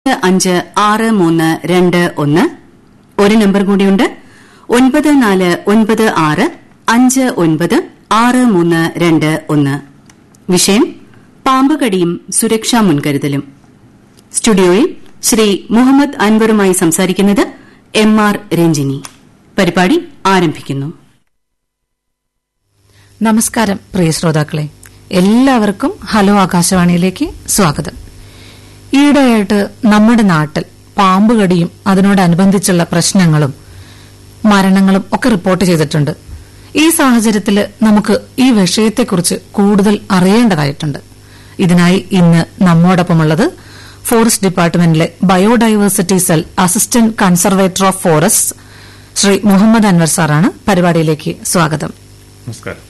അഞ്ച് ആറ് മൂന്ന് രണ്ട് ഒന്ന് ഒരു നമ്പർ കൂടിയുണ്ട് ഒൻപത് നാല് ഒൻപത് ആറ് അഞ്ച് ഒൻപത് ആറ് മൂന്ന് രണ്ട് ഒന്ന് വിഷയം പാമ്പുകടിയും സുരക്ഷാ മുൻകരുതലും സ്റ്റുഡിയോയിൽ ശ്രീ മുഹമ്മദ് അൻവറുമായി സംസാരിക്കുന്നത് എം ആർ രഞ്ജിനി പരിപാടി ആരംഭിക്കുന്നു നമസ്കാരം പ്രിയ ശ്രോതാക്കളെ എല്ലാവർക്കും ഹലോ ആകാശവാണിയിലേക്ക് സ്വാഗതം ഈയിടെയായിട്ട് നമ്മുടെ നാട്ടിൽ പാമ്പുകടിയും അതിനോടനുബന്ധിച്ചുള്ള പ്രശ്നങ്ങളും മരണങ്ങളും ഒക്കെ റിപ്പോർട്ട് ചെയ്തിട്ടുണ്ട് ഈ സാഹചര്യത്തിൽ നമുക്ക് ഈ വിഷയത്തെക്കുറിച്ച് കൂടുതൽ അറിയേണ്ടതായിട്ടുണ്ട് ഇതിനായി ഇന്ന് നമ്മോടൊപ്പമുള്ളത് ഫോറസ്റ്റ് ഡിപ്പാർട്ട്മെന്റിലെ biodiversity cell assistant conservator of forest Shri Muhammad Anwar സാറാണ് പരിപാടിയിലേക്ക് സ്വാഗതം നമസ്കാരം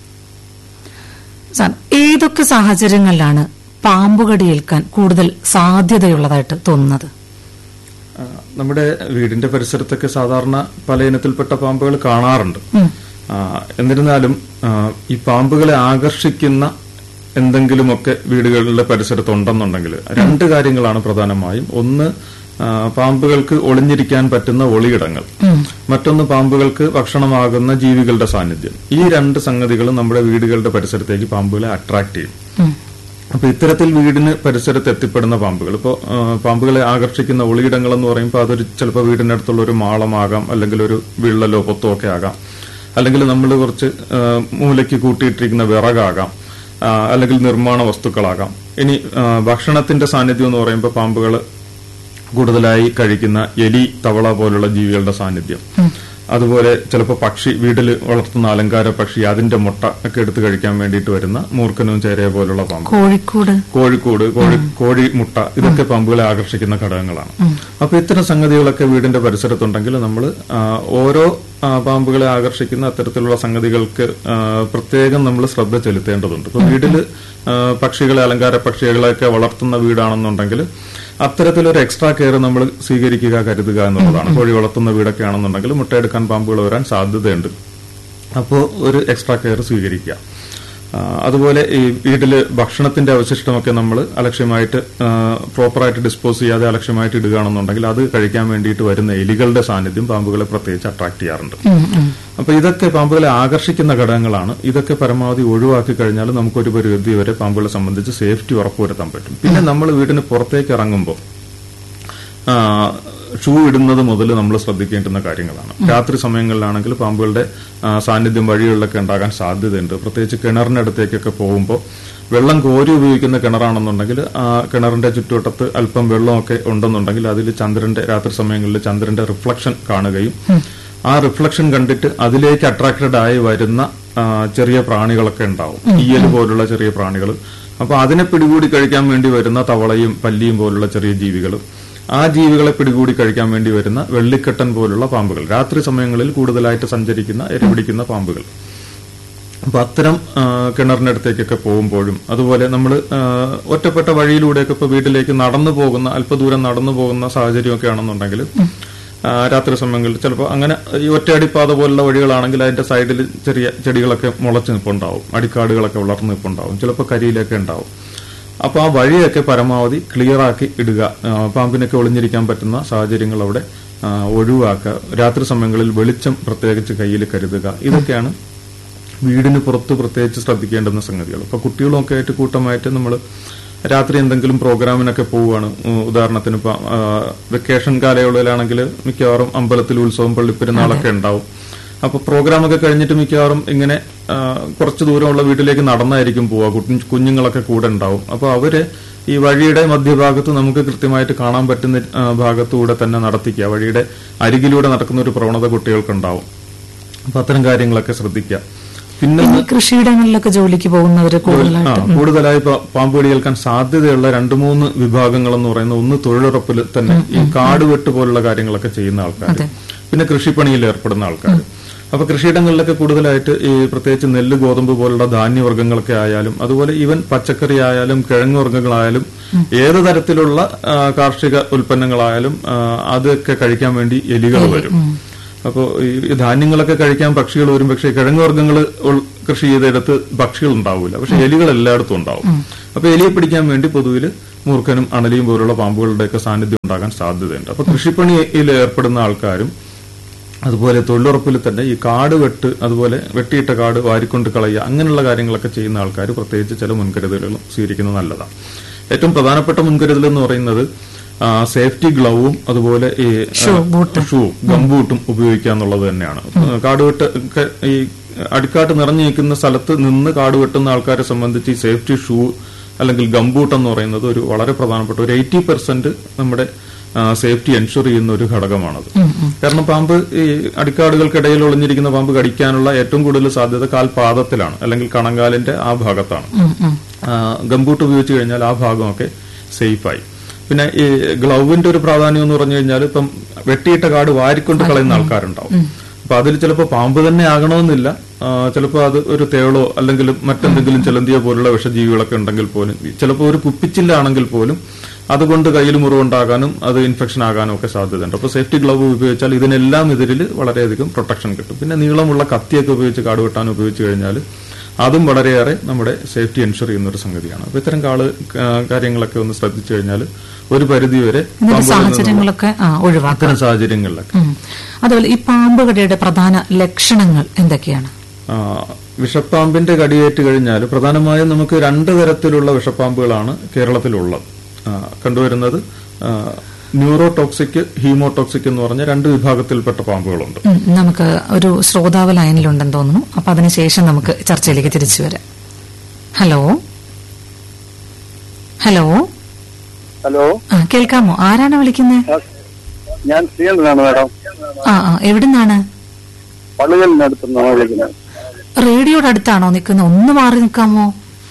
സാർ ഏതൊക്കെ സാഹചര്യങ്ങളിലാണ് പാമ്പുകടിയേൽക്കാൻ കൂടുതൽ സാധ്യതയുള്ളതായിട്ട് തോന്നുന്നത് ആ, നമ്മുടെ വീടിന്റെ പരിസരത്തൊക്കെ സാധാരണ പല ഇനത്തിൽപ്പെട്ട പാമ്പുകൾ കാണാറുണ്ട് ആ, എന്നിരുന്നാലും ആ, ഈ പാമ്പുകളെ ആകർഷിക്കുന്ന എന്തെങ്കിലുമൊക്കെ വീടുകളുടെ പരിസരത്തുണ്ടെന്നുണ്ടെങ്കിൽ രണ്ട് കാര്യങ്ങളാണ് പ്രധാനമായും ഒന്ന് ആ, പാമ്പുകൾക്ക് ഒളിഞ്ഞിരിക്കാൻ പറ്റുന്ന ഒളിയിടങ്ങൾ മറ്റൊന്ന് പാമ്പുകൾക്ക് ഭക്ഷണമാകുന്ന ജീവികളുടെ സാന്നിധ്യം ഈ രണ്ട് സംഗതികളും നമ്മുടെ വീടുകളുടെ പരിസരത്തേക്ക് പാമ്പുകളെ അട്രാക്ട് ചെയ്യും അപ്പൊ ഇത്തരത്തിൽ വീടിന് പരിസരത്ത് എത്തിപ്പെടുന്ന പാമ്പുകൾ ഇപ്പോൾ പാമ്പുകളെ ആകർഷിക്കുന്ന ഒളിയിടങ്ങൾ എന്ന് പറയുമ്പോൾ അതൊരു ചിലപ്പോൾ വീടിനടുത്തുള്ള ഒരു മാളമാകാം അല്ലെങ്കിൽ ഒരു വിള്ളലോ പൊത്തോ ഒക്കെ ആകാം അല്ലെങ്കിൽ നമ്മൾ കുറച്ച് ആ, മൂലയ്ക്ക് കൂട്ടിയിട്ടിരിക്കുന്ന വിറകാകാം ആ, അല്ലെങ്കിൽ നിർമ്മാണ വസ്തുക്കളാകാം ഇനി ആ, ഭക്ഷണത്തിന്റെ സാന്നിധ്യം എന്ന് പറയുമ്പോൾ പാമ്പുകൾ കൂടുതലായി കഴിക്കുന്ന എലി തവള പോലുള്ള ജീവികളുടെ സാന്നിധ്യം അതുപോലെ ചിലപ്പോൾ പക്ഷി വീട്ടിൽ വളർത്തുന്ന അലങ്കാര പക്ഷി അതിന്റെ മുട്ട ഒക്കെ എടുത്ത് കഴിക്കാൻ വേണ്ടിയിട്ട് വരുന്ന മൂർഖനും ചേരയ പോലുള്ള പാമ്പ് കോഴിക്കോട് കോഴിക്കോട് കോഴി കോഴി മുട്ട ഇതൊക്കെ പാമ്പുകളെ ആകർഷിക്കുന്ന ഘടകങ്ങളാണ് അപ്പൊ ഇത്തരം സംഗതികളൊക്കെ വീടിന്റെ പരിസരത്തുണ്ടെങ്കിൽ നമ്മൾ ഓരോ ആ, പാമ്പുകളെ ആകർഷിക്കുന്ന അത്തരത്തിലുള്ള സംഗതികൾക്ക് ആ, പ്രത്യേകം നമ്മൾ ശ്രദ്ധ ചെലുത്തേണ്ടതുണ്ട് ഇപ്പൊ വീട്ടില് ആ, പക്ഷികളെ അലങ്കാര പക്ഷികളെയൊക്കെ വളർത്തുന്ന വീടാണെന്നുണ്ടെങ്കിൽ അത്തരത്തിലൊരു എക്സ്ട്രാ കെയർ നമ്മൾ സ്വീകരിക്കുക കരുതുക എന്നുള്ളതാണ് കോഴി വളർത്തുന്ന വീടൊക്കെ ആണെന്നുണ്ടെങ്കിൽ മുട്ടയെടുക്കാൻ പാമ്പുകൾ വരാൻ സാധ്യതയുണ്ട് അപ്പോൾ ഒരു എക്സ്ട്രാ കെയർ സ്വീകരിക്കുക ആ, അതുപോലെ ഈ വീട്ടില് ഭക്ഷണത്തിന്റെ അവശിഷ്ടമൊക്കെ നമ്മൾ അലക്ഷ്യമായിട്ട് ആ, പ്രോപ്പറായിട്ട് ഡിസ്പോസ് ചെയ്യാതെ അലക്ഷ്യമായിട്ട് ഇടുകയാണെന്നുണ്ടെങ്കിൽ അത് കഴിക്കാൻ വേണ്ടിയിട്ട് വരുന്ന എലികളുടെ സാന്നിധ്യം പാമ്പുകളെ പ്രത്യേകിച്ച് അട്രാക്ട് ചെയ്യാറുണ്ട് അപ്പൊ ഇതൊക്കെ പാമ്പുകളെ ആകർഷിക്കുന്ന ഘടകങ്ങളാണ് ഇതൊക്കെ പരമാവധി ഒഴിവാക്കി കഴിഞ്ഞാൽ നമുക്കൊരു പരിധി വരെ പാമ്പുകളെ സംബന്ധിച്ച് സേഫ്റ്റി ഉറപ്പുവരുത്താൻ പറ്റും പിന്നെ നമ്മൾ വീടിന് പുറത്തേക്ക് ഇറങ്ങുമ്പോൾ ആ, ഷൂ ഇടുന്നത് മുതൽ നമ്മൾ ശ്രദ്ധിക്കേണ്ടുന്ന കാര്യങ്ങളാണ് രാത്രി സമയങ്ങളിലാണെങ്കിൽ പാമ്പുകളുടെ ആ, സാന്നിധ്യം വഴികളിലൊക്കെ ഉണ്ടാകാൻ സാധ്യതയുണ്ട് പ്രത്യേകിച്ച് കിണറിനടുത്തേക്കൊക്കെ പോകുമ്പോൾ വെള്ളം കോരി ഉപയോഗിക്കുന്ന കിണറാണെന്നുണ്ടെങ്കിൽ ആ കിണറിന്റെ ചുറ്റുവട്ടത്ത് അല്പം വെള്ളമൊക്കെ ഉണ്ടെന്നുണ്ടെങ്കിൽ അതിൽ ചന്ദ്രന്റെ രാത്രി സമയങ്ങളിൽ ചന്ദ്രന്റെ റിഫ്ലക്ഷൻ കാണുകയും ആ റിഫ്ലക്ഷൻ കണ്ടിട്ട് അതിലേക്ക് അട്രാക്റ്റഡ് ആയി വരുന്ന ആ, ചെറിയ പ്രാണികളൊക്കെ ഉണ്ടാവും ഈയൽ പോലുള്ള ചെറിയ പ്രാണികൾ അപ്പൊ അതിനെ പിടികൂടി കഴിക്കാൻ വേണ്ടി വരുന്ന തവളയും പല്ലിയും പോലുള്ള ചെറിയ ജീവികളും ആ ജീവികളെ പിടികൂടി കഴിക്കാൻ വേണ്ടി വരുന്ന വെള്ളിക്കെട്ടൻ പോലുള്ള പാമ്പുകൾ രാത്രി സമയങ്ങളിൽ കൂടുതലായിട്ട് സഞ്ചരിക്കുന്ന ഇരപിടിക്കുന്ന പാമ്പുകൾ അപ്പൊ അത്തരം ആ, കിണറിനടുത്തേക്കൊക്കെ പോകുമ്പോഴും അതുപോലെ നമ്മൾ ഒറ്റപ്പെട്ട വഴിയിലൂടെയൊക്കെ ഇപ്പൊ വീട്ടിലേക്ക് നടന്നു പോകുന്ന അല്പദൂരം നടന്നു പോകുന്ന സാഹചര്യമൊക്കെ ആണെന്നുണ്ടെങ്കിൽ ആ, രാത്രി സമയങ്ങളിൽ ചിലപ്പോൾ അങ്ങനെ ഈ ഒറ്റയടിപ്പാത പോലുള്ള വഴികളാണെങ്കിൽ അതിന്റെ സൈഡിൽ ചെറിയ ചെടികളൊക്കെ മുളച്ച് നിൽപ്പുണ്ടാവും അടിക്കാടുകളൊക്കെ വളർന്ന് നിൽപ്പുണ്ടാവും ചിലപ്പോൾ കരിയിലൊക്കെ ഉണ്ടാവും അപ്പൊ ആ വഴിയൊക്കെ പരമാവധി ക്ലിയർ ആക്കി ഇടുക ആ, പാമ്പിനൊക്കെ ഒളിഞ്ഞിരിക്കാൻ പറ്റുന്ന സാഹചര്യങ്ങൾ അവിടെ ആ, ഒഴിവാക്കുക രാത്രി സമയങ്ങളിൽ വെളിച്ചം പ്രത്യേകിച്ച് കയ്യിൽ കരുതുക ഇതൊക്കെയാണ് വീടിന് പുറത്ത് പ്രത്യേകിച്ച് ശ്രദ്ധിക്കേണ്ടുന്ന സംഗതികൾ ഇപ്പൊ കുട്ടികളൊക്കെ ആയിട്ട് കൂട്ടമായിട്ട് നമ്മൾ രാത്രി എന്തെങ്കിലും പ്രോഗ്രാമിനൊക്കെ പോവുകയാണ് ഉം, ഉദാഹരണത്തിന് ഇപ്പൊ ആ, വെക്കേഷൻ കാലയളവിലാണെങ്കിൽ മിക്കവാറും അമ്പലത്തിൽ ഉത്സവം പള്ളിപ്പെരുന്നാളൊക്കെ ഉണ്ടാവും അപ്പൊ പ്രോഗ്രാമൊക്കെ കഴിഞ്ഞിട്ട് മിക്കവാറും ഇങ്ങനെ ആ, കുറച്ച് ദൂരമുള്ള വീട്ടിലേക്ക് നടന്നായിരിക്കും പോവുക കുഞ്ഞ് കുഞ്ഞുങ്ങളൊക്കെ കൂടെ ഉണ്ടാവും അപ്പൊ അവര് ഈ വഴിയുടെ മധ്യഭാഗത്ത് നമുക്ക് കൃത്യമായിട്ട് കാണാൻ പറ്റുന്ന ആ, ഭാഗത്തൂടെ തന്നെ നടത്തിക്കുക വഴിയുടെ അരികിലൂടെ നടക്കുന്ന ഒരു പ്രവണത കുട്ടികൾക്കുണ്ടാവും അപ്പൊ അത്തരം കാര്യങ്ങളൊക്കെ ശ്രദ്ധിക്കുക പിന്നെ ഈ കൃഷിയിടങ്ങളിലൊക്കെ ജോലിക്ക് പോകുന്നവര് ആ, കൂടുതലായിട്ട് കൂടുതലായി പ- പാമ്പ് കടി കേൾക്കാൻ സാധ്യതയുള്ള രണ്ട് മൂന്ന് വിഭാഗങ്ങൾ എന്ന് പറയുന്ന ഒന്ന് തൊഴിലുറപ്പിൽ തന്നെ ഈ കാട് വെട്ട് പോലുള്ള കാര്യങ്ങളൊക്കെ ചെയ്യുന്ന ആൾക്കാർ പിന്നെ കൃഷിപ്പണിയിൽ ഏർപ്പെടുന്ന ആൾക്കാർ അപ്പൊ കൃഷിയിടങ്ങളിലൊക്കെ കൂടുതലായിട്ട് ഈ പ്രത്യേകിച്ച് നെല്ല് ഗോതമ്പ് പോലുള്ള ധാന്യവർഗ്ഗങ്ങളൊക്കെ ആയാലും അതുപോലെ ഈവൻ പച്ചക്കറി ആയാലും കിഴങ്ങ് വർഗ്ഗങ്ങളായാലും ഏത് തരത്തിലുള്ള ആ, കാർഷിക ഉൽപ്പന്നങ്ങളായാലും ആ, അതൊക്കെ കഴിക്കാൻ വേണ്ടി എലികൾ വരും അപ്പോൾ ഈ ധാന്യങ്ങളൊക്കെ കഴിക്കാൻ പക്ഷികൾ വരും പക്ഷേ കിഴങ്ങ് വർഗ്ഗങ്ങൾ കൃഷി ചെയ്തെടുത്ത് പക്ഷികൾ ഉണ്ടാവില്ല പക്ഷെ എലികൾ എല്ലായിടത്തും ഉണ്ടാവും അപ്പൊ എലിയെ പിടിക്കാൻ വേണ്ടി പൊതുവിൽ മൂർഖനും അണലിയും പോലുള്ള പാമ്പുകളുടെയൊക്കെ സാന്നിധ്യം ഉണ്ടാകാൻ സാധ്യതയുണ്ട് അപ്പൊ കൃഷിപ്പണിയിൽ ഏർപ്പെടുന്ന ആൾക്കാരും അതുപോലെ തൊഴിലുറപ്പിൽ തന്നെ ഈ കാട് വെട്ട് അതുപോലെ വെട്ടിയിട്ട കാട് വാരിക്കൊണ്ട് കളയുക അങ്ങനെയുള്ള കാര്യങ്ങളൊക്കെ ചെയ്യുന്ന ആൾക്കാർ പ്രത്യേകിച്ച് ചില മുൻകരുതലുകളും സ്വീകരിക്കുന്നത് നല്ലതാണ് ഏറ്റവും പ്രധാനപ്പെട്ട മുൻകരുതൽ എന്ന് പറയുന്നത് ആ, സേഫ്റ്റി ഗ്ലൗവും അതുപോലെ ഈ ഷൂ, ബൂട്ട്. ഷൂ ഗംബൂട്ടും ഉപയോഗിക്കുക എന്നുള്ളത് തന്നെയാണ് കാട് വെട്ട് ഒക്കെ ഈ അടിക്കാട്ട് നിറഞ്ഞു നിൽക്കുന്ന സ്ഥലത്ത് നിന്ന് കാട് വെട്ടുന്ന ആൾക്കാരെ സംബന്ധിച്ച് ഈ സേഫ്റ്റി ഷൂ അല്ലെങ്കിൽ ഗംബൂട്ട് എന്ന് പറയുന്നത് ഒരു വളരെ പ്രധാനപ്പെട്ട ഒരു എയ്റ്റി പെർസെന്റ് നമ്മുടെ സേഫ്റ്റി എൻഷുർ ചെയ്യുന്ന ഒരു ഘടകമാണത് കാരണം പാമ്പ് ഈ അടിക്കാടുകൾക്കിടയിൽ ഒളിഞ്ഞിരിക്കുന്ന പാമ്പ് കടിക്കാനുള്ള ഏറ്റവും കൂടുതൽ സാധ്യത കാൽപാദത്തിലാണ് അല്ലെങ്കിൽ കണങ്കാലിന്റെ ആ ഭാഗത്താണ് ആ, ഗംബൂട്ട് ഉപയോഗിച്ച് കഴിഞ്ഞാൽ ആ ഭാഗമൊക്കെ സേഫായി പിന്നെ ഈ ഗ്ലൗവിന്റെ ഒരു പ്രാധാന്യം എന്ന് പറഞ്ഞു കഴിഞ്ഞാൽ ഇപ്പം വെട്ടിയിട്ട കാട് വാരിക്കൊണ്ട് കളയുന്ന ആൾക്കാരുണ്ടാവും അപ്പൊ അതിൽ ചിലപ്പോൾ പാമ്പ് തന്നെ ആകണമെന്നില്ല ചിലപ്പോൾ അത് ഒരു തേളോ അല്ലെങ്കിൽ മറ്റെന്തെങ്കിലും ചെലന്തിയോ പോലുള്ള വിഷജീവികളൊക്കെ ഉണ്ടെങ്കിൽ പോലും ചിലപ്പോൾ ഒരു കുപ്പിച്ചില്ലാണെങ്കിൽ പോലും അതുകൊണ്ട് കയ്യിൽ മുറിവുണ്ടാകാനും അത് ഇൻഫെക്ഷൻ ആകാനും ഒക്കെ സാധ്യതയുണ്ട് അപ്പോൾ സേഫ്റ്റി ഗ്ലൗവ് ഉപയോഗിച്ചാൽ ഇതിനെല്ലാം ഇതിൽ വളരെയധികം പ്രൊട്ടക്ഷൻ കിട്ടും പിന്നെ നീളമുള്ള കത്തിയൊക്കെ ഉപയോഗിച്ച് കാട് വെട്ടാൻ ഉപയോഗിച്ച് കഴിഞ്ഞാൽ അതും വളരെയേറെ നമ്മുടെ സേഫ്റ്റി എൻഷുർ ചെയ്യുന്ന ഒരു സംഗതിയാണ് അപ്പൊ ഇത്തരം കാള് ആ, കാര്യങ്ങളൊക്കെ ഒന്ന് ശ്രദ്ധിച്ചു കഴിഞ്ഞാൽ ഒരു പരിധിവരെ ഇങ്ങനത്തെ പാമ്പുകളിൽ നിന്നുള്ള സാഹചര്യങ്ങളൊക്കെ ആ, ഒഴിവാക്കാം അത്തരം സാഹചര്യങ്ങളിലൊക്കെ ഉം. അതുപോലെ ഈ പാമ്പ് കടിയുടെ പ്രധാന ലക്ഷണങ്ങൾ എന്തൊക്കെയാണ് ആ, വിഷപ്പാമ്പിന്റെ കടിയേറ്റ് കഴിഞ്ഞാൽ പ്രധാനമായും നമുക്ക് രണ്ട് തരത്തിലുള്ള വിഷപ്പാമ്പുകളാണ് കേരളത്തിലുള്ളത് ആ, കണ്ടുവരുന്നത് ആ, ന്യൂറോടോക്സിക് ഹീമോടോക്സിക് എന്ന് പറഞ്ഞ രണ്ട് വിഭാഗത്തിൽപ്പെട്ട പാമ്പുകളുണ്ട് ഉം, നമുക്ക് ഒരു ശ്രോതാവ് ലൈനിലുണ്ടെന്ന് തോന്നുന്നു അപ്പൊ അതിനുശേഷം നമുക്ക് ചർച്ചയിലേക്ക് തിരിച്ചു വരാം ഹലോ ഹലോ ഹലോ ആ കേൾക്കാമോ ആരാണ് വിളിക്കുന്നത് ഞാൻ ശ്രീകണ്ഠനാണ് മാഡം ആ ആ എവിടുന്നാണ് പള്ളികളിനടുത്തുനിന്നാണ് വിളിക്കുന്നത് റേഡിയോയുടെ അടുത്താണോ നിൽക്കുന്നത് ഒന്ന് മാറി നിൽക്കാമോ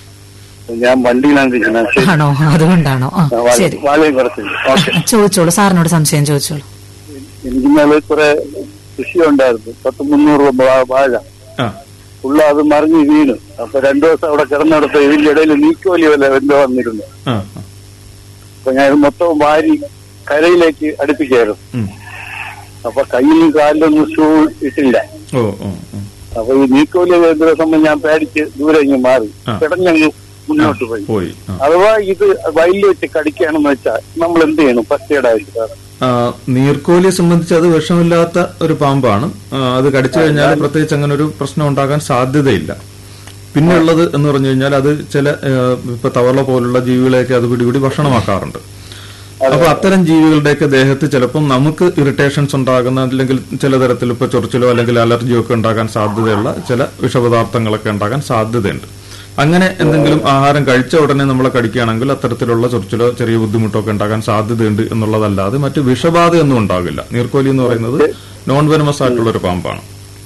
ഞാൻ വണ്ടിയിലാണ് ഇരിക്കുന്നത് ശരി. ആണോ അതുകൊണ്ടാണോ ആ ആ, വാല- ശരി വാലയും കുറച്ചില്ല ഓക്കെ ചോദിച്ചോളൂ സാറിനോട് സംശയം ചോദിച്ചോളൂ എനിക്ക് ഇന്നലെ കുറെ കൃഷി ഉണ്ടായിരുന്നു പത്ത് മുന്നൂറ് രൂപ വാ- വാഴ ആ ഉള്ള അത് മറിഞ്ഞ് വീണു അപ്പൊ രണ്ടു ദിവസം അവിടെ കിടന്നെടുത്ത് ഇതിന്റെ ഇടയിൽ നീക്കോലി വല്ല എന്തോ വന്നിരുന്നു ആ ആ. അപ്പൊ ഞാൻ ഇത് മൊത്തം വാരി കരയിലേക്ക് അടുപ്പിക്കായിരുന്നു ഉം. അപ്പൊ കയ്യിലും കാലിലൊന്നും ഷൂ ഇട്ടില്ല ഓ ഓ ഓ. അപ്പൊ ഈ നീക്കോലി ദിവസം ഞാൻ പേടിച്ച് ദൂരെ ഇങ്ങ് മാറി ആ. കിടഞ്ഞങ്ങ് മുന്നോട്ട് പോയി പോയി ആ. അഥവാ ഇത് വയലിൽ വെച്ച് കടിക്കുകയാണെന്ന് വെച്ചാൽ നമ്മൾ എന്ത് ചെയ്യണം ഫസ്റ്റ് എയ്ഡ് ആയിട്ട് സാർ ആ, നീർക്കോലിയെ സംബന്ധിച്ച് അത് വിഷമില്ലാത്ത ഒരു പാമ്പാണ് ആ, അത് കടിച്ചു കഴിഞ്ഞാൽ പ്രത്യേകിച്ച് അങ്ങനെ ഒരു പ്രശ്നം ഉണ്ടാകാൻ സാധ്യതയില്ല പിന്നെ ഉള്ളത് എന്ന് പറഞ്ഞു കഴിഞ്ഞാൽ അത് ചില ആ, ഇപ്പൊ തവള പോലുള്ള ജീവികളെയൊക്കെ അത് പിടികൂടി ഭക്ഷണമാക്കാറുണ്ട് അപ്പൊ അത്തരം ജീവികളുടെയൊക്കെ ദേഹത്ത് ചിലപ്പം നമുക്ക് ഇറിറ്റേഷൻസ് ഉണ്ടാകുന്ന അല്ലെങ്കിൽ ചില തരത്തിൽ ഇപ്പൊ ചൊറിച്ചിലോ അല്ലെങ്കിൽ അലർജിയോ ഒക്കെ ഉണ്ടാകാൻ സാധ്യതയുള്ള ചില വിഷപദാർത്ഥങ്ങളൊക്കെ ഉണ്ടാകാൻ സാധ്യതയുണ്ട് അങ്ങനെ എന്തെങ്കിലും ആഹാരം കഴിച്ച ഉടനെ നമ്മളെ കടിക്കുകയാണെങ്കിൽ അത്തരത്തിലുള്ള ചൊറിച്ചിലോ ചെറിയ ബുദ്ധിമുട്ടോ ഒക്കെ ഉണ്ടാകാൻ സാധ്യതയുണ്ട് എന്നുള്ളതല്ലാതെ മറ്റ് വിഷബാധയൊന്നും ഉണ്ടാകില്ല നീർക്കോലി എന്ന് പറയുന്നത് നോൺ വെനമസ് ആയിട്ടുള്ള ഒരു പാമ്പാണ്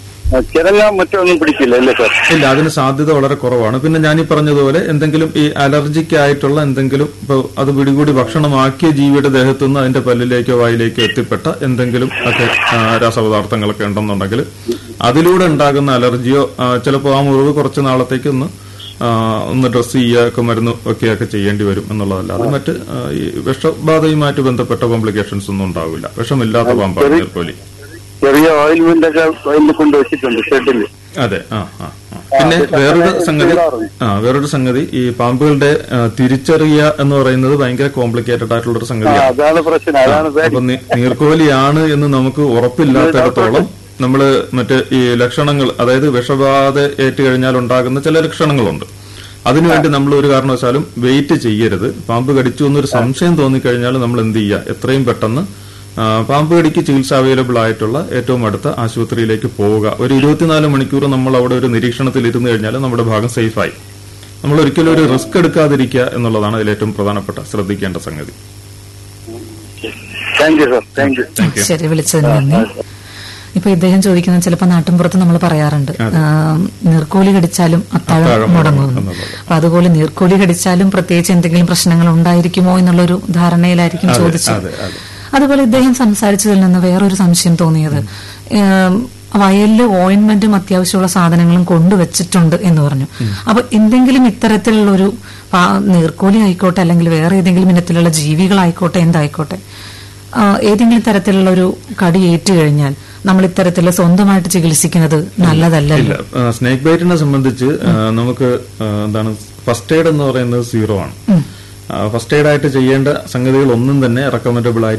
ചിരങ്ങ മറ്റൊന്നും പിടിക്കില്ല അല്ലേ സാർ ഇല്ല അതിന് സാധ്യത വളരെ കുറവാണ് പിന്നെ ഞാൻ ഈ പറഞ്ഞതുപോലെ എന്തെങ്കിലും ഈ അലർജിക്ക് ആയിട്ടുള്ള എന്തെങ്കിലും ഇപ്പൊ അത് പിടികൂടി ഭക്ഷണമാക്കിയ ജീവിയുടെ ദേഹത്തു നിന്ന് അതിന്റെ പല്ലിലേക്കോ വായിലേക്കോ എത്തിപ്പെട്ട എന്തെങ്കിലും ഒക്കെ ആ, രാസപദാർത്ഥങ്ങളൊക്കെ ഉണ്ടെന്നുണ്ടെങ്കിൽ അതിലൂടെ ഉണ്ടാകുന്ന അലർജിയോ ചിലപ്പോൾ ആ മുറിവ് കുറച്ച് നാളത്തേക്ക് ഒന്ന് ആ, ഒന്ന് ഡ്രസ് ചെയ്യുകയൊക്കെ മരുന്ന് വെക്കുകയൊക്കെ ചെയ്യേണ്ടി വരും എന്നുള്ളതല്ലാതെ മറ്റ് ആ, ഈ വിഷബാധയുമായിട്ട് ബന്ധപ്പെട്ട കോംപ്ലിക്കേഷൻസ് ഒന്നും ഉണ്ടാവില്ല വിഷമില്ലാത്ത പാമ്പാണ് നീർക്കോലി ചെറിയ ഓയിൽമെന്റ് ഒക്കെ വയലിൽ കൊണ്ട് വെച്ചിട്ടുണ്ട് ഷെഡിൽ അതെ ആ ആ ആ. പിന്നെ വേറൊരു സംഗതി ആ വേറൊരു സംഗതി ഈ പാമ്പുകളുടെ ആ, തിരിച്ചറിയുക എന്ന് പറയുന്നത് ഭയങ്കര കോംപ്ലിക്കേറ്റഡ് ആയിട്ടുള്ള ഒരു സംഗതിയാണ് അതാണ് പ്രശ്നം അതാണ് പേടി അപ്പൊ നി- നീർക്കോലിയാണ് എന്ന് നമുക്ക് ഉറപ്പില്ലാത്തിടത്തോളം നമ്മള് മറ്റ് ഈ ലക്ഷണങ്ങൾ അതായത് വിഷബാധ ഏറ്റു കഴിഞ്ഞാൽ ഉണ്ടാകുന്ന ചില ലക്ഷണങ്ങളുണ്ട് അതിനുവേണ്ടി നമ്മൾ ഒരു കാരണവശാലും വെയിറ്റ് ചെയ്യരുത് പാമ്പ് കടിച്ചു എന്നൊരു സംശയം തോന്നിക്കഴിഞ്ഞാൽ നമ്മൾ എന്ത് ചെയ്യുക എത്രയും പെട്ടെന്ന് ആ, പാമ്പ് കടിക്ക് ചികിത്സ അവൈലബിൾ ആയിട്ടുള്ള ഏറ്റവും അടുത്ത ആശുപത്രിയിലേക്ക് പോവുക ഒരു ഇരുപത്തിനാല് മണിക്കൂർ നമ്മൾ അവിടെ ഒരു നിരീക്ഷണത്തിൽ ഇരുന്ന് കഴിഞ്ഞാൽ നമ്മുടെ ഭാഗം സേഫായി നമ്മൾ ഒരിക്കലും ഒരു റിസ്ക് എടുക്കാതിരിക്കുക എന്നുള്ളതാണ് അതിൽ ഏറ്റവും പ്രധാനപ്പെട്ട ശ്രദ്ധിക്കേണ്ട സംഗതി thank you sir thank you thank you ശരി വിളിച്ചതിന് നന്ദി ഇപ്പൊ ഇദ്ദേഹം ചോദിക്കുന്നത് ചിലപ്പോൾ നാട്ടിൻപുറത്ത് നമ്മൾ പറയാറുണ്ട് ആ, നീർക്കോലി കടിച്ചാലും അത്താഴം അത്താഴം മുടങ്ങുന്നു എന്നുള്ളത്. അപ്പൊ അതുപോലെ നീർക്കോലി കടിച്ചാലും പ്രത്യേകിച്ച് എന്തെങ്കിലും പ്രശ്നങ്ങൾ ഉണ്ടായിരിക്കുമോ എന്നുള്ളൊരു ധാരണയിലായിരിക്കും അതെ, ചോദിച്ചത് അതെ, അതെ. അതുപോലെ ഇദ്ദേഹം സംസാരിച്ചതിൽ നിന്ന് വേറൊരു സംശയം തോന്നിയത് ഏം, വയലില് ഓയിൻമെന്റും അത്യാവശ്യമുള്ള സാധനങ്ങളും കൊണ്ടുവച്ചിട്ടുണ്ട് എന്ന് പറഞ്ഞു അപ്പൊ എന്തെങ്കിലും ഇത്തരത്തിലുള്ള ഒരു പാ- നീർക്കോലി ആയിക്കോട്ടെ അല്ലെങ്കിൽ വേറെ ഏതെങ്കിലും ഇനത്തിലുള്ള ജീവികളായിക്കോട്ടെ എന്തായിക്കോട്ടെ ആ, ഏതെങ്കിലും തരത്തിലുള്ള ഒരു കടി ഏറ്റു കഴിഞ്ഞാൽ നമ്മൾ ഇത്തരത്തിൽ സ്വന്തമായിട്ട് ചികിത്സിക്കുന്നത് നല്ലതല്ലല്ലോ ഇല്ല സ്നേക്ക് ബൈറ്റിനെ സംബന്ധിച്ച് ആ, നമുക്ക് ആ, എന്താണ് ഫസ്റ്റ് എയ്ഡ് എന്ന് പറയുന്നത് സീറോ ആണ് ഫസ്റ്റ് എയ്ഡ് ആയിട്ട് ചെയ്യേണ്ട സംഗതികൾ ഒന്നും തന്നെ റെക്കമെൻഡബിൾ